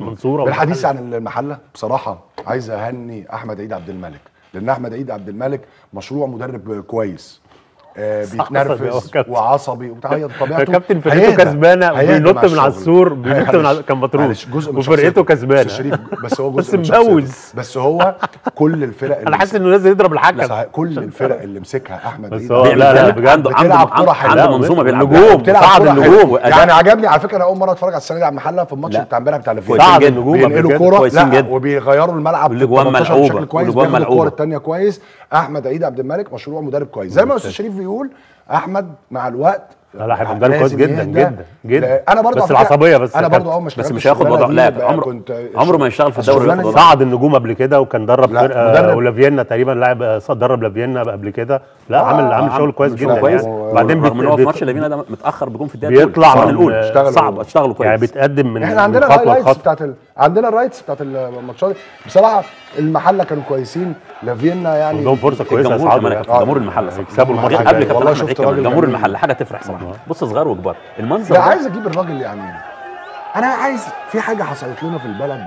المنصوره بالحديث عن المحله بصراحه عايز اهني احمد عيد عبد الملك لان احمد عيد عبد الملك مشروع مدرب كويس آه عصبي هو بيتنرفز كابتن. وعصبي وبتاع طبيعته يا كابتن هيهدى. فرقته كسبانه هيهدى وبينط مع من الشغل. على السور بينط من معلش- على كان مطرود معلش، جزء من وفرقته شخصيته. كسبانه بس شريف بس هو بس جزء من شخصيته. مبوز. بس هو كل الفرق اللي انا حاسس انه لازم يضرب لا الحكم صحيح، كل الفرق اللي مسكها احمد بس عيد هو عبد لا لا الملك بجد عنده عنده بتلعب كرة عنده, حلوة. عنده منظومه بيلعب النجوم. بيها. بتلعب صعد كرة النجوم حلوة. وأداء. يعني عجبني على فكره انا اول مره اتفرج على السنه دي على المحله في الماتش لا. بتاع امبارح بتاع ليفيا كويسين صعد جدا. النجوم قبل بينقلوا كده. كوره كويسين لا جدا. وبيغيروا الملعب في والأجوان 18 ملعوبة. بشكل كويس والأجوان بياخدوا الكوره ملعوبة. الثانيه كويس احمد عيد عبد الملك مشروع مدرب كويس زي ما استاذ شريف بيقول احمد مع الوقت لا لا هيبقى مدرب كويس لازم جدا يهدى. جدا جدا لا، انا برضه بس على فكرة- العصبيه بس انا يا برضه كابتن. اه مش بس اشتغلت مش هياخد الشغلانة وضع دي، لاعب بقى عمره كنت عمره ما يشتغل في الدوري الشغلانة وياخد دي- وضع صعد النجوم قبل كده وكان درب لا، فرقه مدرب. ولافينا تقريبا لاعب درب لافينا قبل كده لا عامل عامل شغل كويس شغل جدا كويس يعني بعدين رغم ان هو في بيت- ماتش لافينا ده متاخر بيكون في الدقيقه بيطلع الأولى. من الاولى اشتغلوا. صعب اشتغلوا كويس يعني بيتقدم من احنا عندنا من خطوه الهايلايتس لخطوه بتاعت ال... عندنا الرايتس بتاعت الماتشات بصراحه المحله كانوا كويسين لافينا يعني عندهم فرصه كويسه الجمهور يصعدوا كمان يعني. كان جمهور المحل صح يكسبوا الماتش قبل الجاي. كابتن والله احمد شفت عيد كمان راجل جمهور جميل. المحل حاجه تفرح صراحه بص صغار وكبار المنظر لا ده عايز اجيب الراجل يعني انا عايز في حاجه حصلت لنا في البلد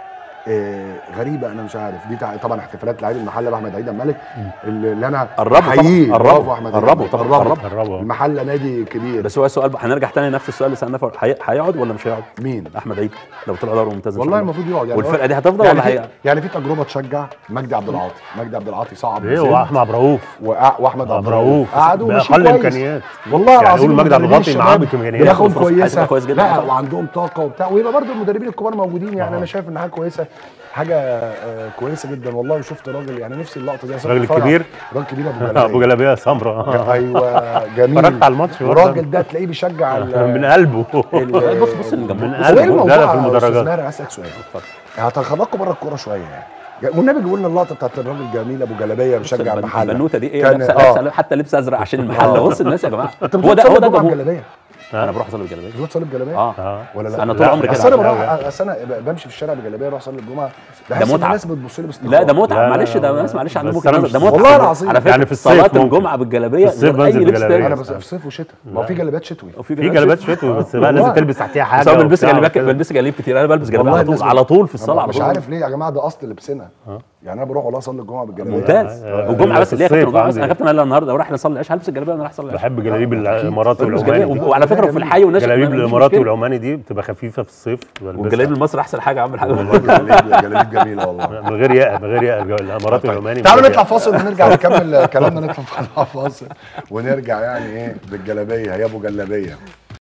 آه غريبه انا مش عارف دي تع- طبعا احتفالات لعيب المحله باحمد عيد الملك اللي اللي انا قربوا طبعاً، بحييه. قربوا، برافو أحمد عيد قربوا الملك. طبعاً، قربوا. قربوا. قربوا. المحله نادي كبير بس هو السؤال بقى هنرجع تاني نفس السؤال اللي سالناه فوق. هي- هيقعد ولا مش هيقعد؟ مين احمد عيد لو طلع دوري ممتاز إن شاء والله الله. المفروض يقعد يعني والفرقه دي هتفضل يعني ولا في هي يعني في تجربه تشجع مجدي عبد العاطي مجدي عبد العاطي صعب ايه بزين. واحمد عبد الرؤوف وأ- واحمد عبد الرؤوف قعدوا ماشيين باقل كويس. امكانيات والله يعني العظيم قول مجدي عبد المدربين العاطي معاه الشباب بامكانيات دماغهم فرص كويسه هتبقى كويس جدا لا طبعاً. وعندهم طاقه وبتاع ويبقى برضه المدربين الكبار موجودين يعني انا شايف ان حاجه كويسه حاجه آه، كويسه جدا والله وشفت راجل يعني نفسي اللقطه دي أصلاً الراجل بتفرج- الكبير؟ راجل كبير ابو ابو جلابيه جلابيه سمراء ايوه جميل اتفرجت على الماتش برضه. والراجل ده تلاقيه بيشجع ال- من قلبه ال- بص بص الجمهور من هو ايه قلبه الموضوع لا لا في يا المدرجات استاذ ماهر اسالك سؤال هتخرجكم بره الكوره شويه يعني والنبي جيبوا لنا اللقطه بتاعت الراجل الجميل ابو جلابيه بيشجع البن- المحل البنوته دي ايه كان- لابسه آه. لابسه حتى لبس ازرق عشان المحل بص الناس يا جماعه انت هو ده هو ده جمهور جمهور جلابيه انا بروح اصلي بالجلابيه بتروح تصلي بجلابيه اه اه ولا لا انا طول لا، عمري بس كده انا أوي. بروح اصل انا ب- بمشي في الشارع بجلابيه اروح اصلي الجمعه بحس ان متعة. الناس بتبص لي باستغراب لا ده لا، متعه لا، معلش لا، ده لا. ناس معلش عندهم بس وجهة أنا نظر مش- ده متعه والله العظيم. على فكره يعني في الصيف صلاه ممكن. الجمعه بالجلابيه في الصيف من غير اي بنزل لبس بجلابية. تاني انا بس في صيف وشتاء ما هو في جلابيات شتوي وفي في جلابيات شتوي بس بقى لازم والله. تلبس تحتيها حاجه بس انا بلبس وبتاع جلابيات وكده. بلبس جلابيه كتير انا بلبس جلابيه والله على طول الناس على طول في الصلاه على مش طول عارف ليه يا جماعه ده اصل لبسنا يعني انا بروح والله اصلي الجمعه بالجلابيه ممتاز آه، والجمعه بس في اللي هي كابتن الصيف الجمعه بس عندي. انا كابتن قال لي النهارده رايح نصلي العشاء هلبس الجلابيه وانا رايح اصلي العشاء بحب جلاليب الاماراتي بلبس جلابيه والعماني وعلى فكره في الحي والناس جلاليب ما- مفيش الاماراتي مشكلة. والعماني دي بتبقى خفيفه في الصيف بلبسها. والجلابيه المصري احسن حاجه عامل حاجه والله جلاليب جلاليب جميله والله من غير ياقه من غير ياقه الاماراتي والعماني تعالوا من غير نطلع ياقة. فاصل ونرجع نكمل كلامنا نطلع فاصل ونرجع يعني ايه بالجلابيه يا ابو جلابيه